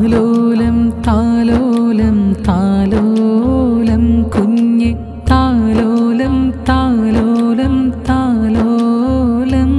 താലോലം താലോലം താലോലം കുഞ്ഞെ താലോലം താലോലം താലോലം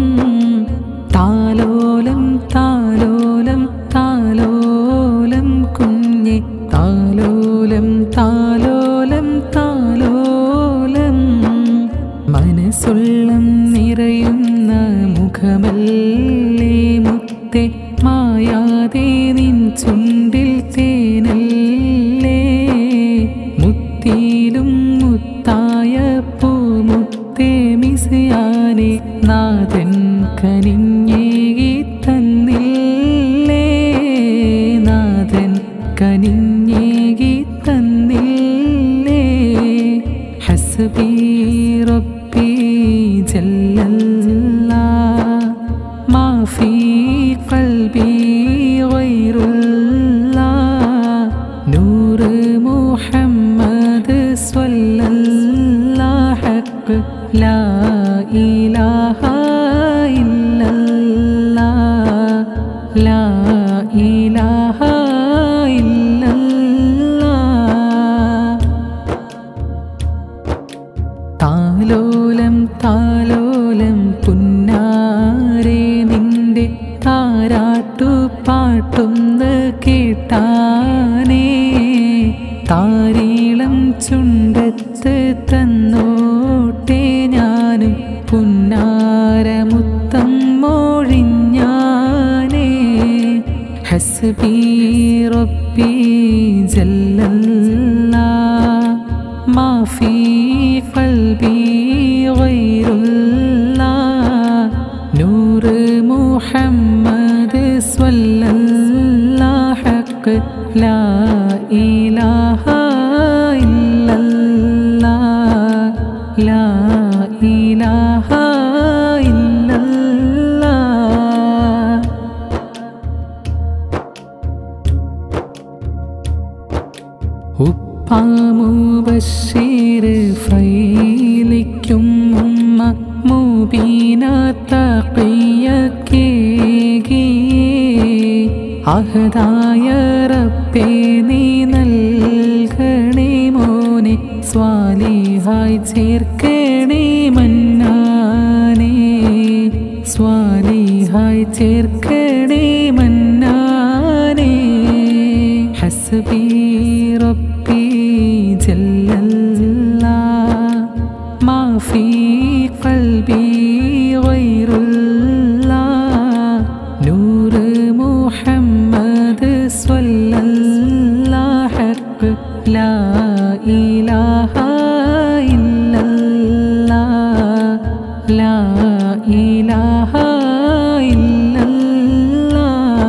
താലോലം താലോലം താലോലം കുഞ്ഞെ താലോലം താലോലം താലോലം മനസ്സുള്ളം നിറയുന്ന മുഖമല്ലേ മുത്തെ മായാതെ നിൻ ചുണ്ടിൽ തേനല്ലേ മുത്തിയിലും മുത്തായ പൂമുത്തേ മിസിയാനെ നാഥൻ കനിഞ്ഞേകി തന്നില്ലേ നാഥൻ കനിഞ്ഞേകി തന്നില്ലേ ഹസ്ബി റബ്ബി ജല്ലല്ലാ മാ ഫീ ഖൽബി ഗൈറുല്ലാ നൂറ് മുഹമ്മദ് സ്വല്ലല്ലാ ഹഖ് ലാ ഇലാഹ ഇല്ലല്ലാ ലാ ഇലാഹ ഇല്ലല്ലാ താലോലം താലോലം പുന്നാരെ നിന്റെ താരാട്ടു പാട്ടൊന്ന് കേട്ടാനേ താരീളം ചുണ്ടത്ത് തന്നോട്ടെ ഞാനും പുന്നാരമുത്തം മൊഴിഞ്ഞാനേ ഹസ്ബി റബ്ബി ജല്ലല്ലാ മാ ഫീ ഖൽബി ഗൈറുല്ലാ നൂറ് മുഹമ്മദ് സ്വല്ലല്ലാ ഹഖ് ലാ ഇലാഹ ഇല്ലല്ലാ ലാ ഇലാഹ ഇല്ലല്ലാ ഉപ്പാമുബഷീർ ഫൈലിക്കും ഉമ്മ മുബീന തഖിയക്കേകി അഹദായ റബ്ബേ നീ നൽകണേ മോനെ സ്വാലിഹായി ചേർക്കണേ മന്നാനേ സ്വാലിഹായി ചേർക്കണേ മന്നാനേ ഹസ്ബി റബ്ബി ജല്ലല്ലാ മാ ഫീ ഖൽബി ഗൈറുല്ലാ നൂറ് മുഹമ്മദ് സ്വല്ലല്ലാ ഹഖ് ലാ ഇലാഹ ഇല്ലല്ലാ ലാ ഇലാഹ ഇല്ലല്ലാ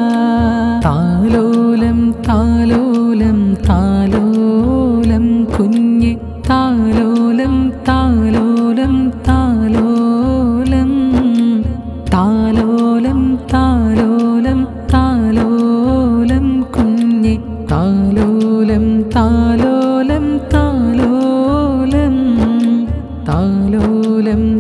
താലോലം താലോലം താലോലം കുഞ്ഞെ താലോലം താലോലം താലോലം താലോലം താലോലം താലോലം കുഞ്ഞെ താലോലം താലോലം താലോലം താലോലം